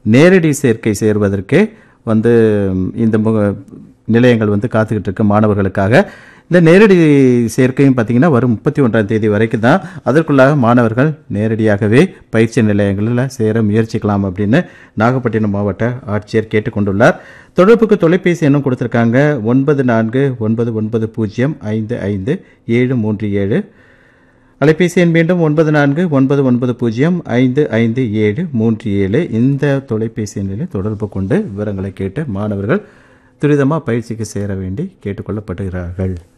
நேரடி சேர்க்கை சேர்வதற்கு வந்து ம், இந்த முக நிலையங்கள் வந்து காத்துக்கிட்டு இருக்கு மாணவர்களுக்காக இந்த நேரடி சேர்க்கையும் பார்த்தீங்கன்னா வரும் முப்பத்தி ஒன்றாம் தேதி வரைக்கும் தான் அதற்குள்ளாக மாணவர்கள் நேரடியாகவே பயிற்சி நிலையங்களில் சேர முயற்சிக்கலாம் அப்படின்னு நாகப்பட்டினம் மாவட்ட ஆட்சியர் கேட்டுக்கொண்டுள்ளார் தொடர்புக்கு தொலைபேசி எண்ணும் கொடுத்துருக்காங்க ஒன்பது நான்கு ஒன்பது ஒன்பது பூஜ்ஜியம் ஐந்து ஐந்து ஏழு மூன்று ஏழு அலைபேசி எண் மீண்டும் ஒன்பது நான்கு ஒன்பது ஒன்பது பூஜ்ஜியம் ஐந்து ஐந்து ஏழு மூன்று ஏழு இந்த தொலைபேசி எண்ணில் தொடர்பு கொண்டு விவரங்களை கேட்டு மாணவர்கள் துரிதமாக பயிற்சிக்கு சேர வேண்டி கேட்டுக்கொள்ளப்படுகிறார்கள்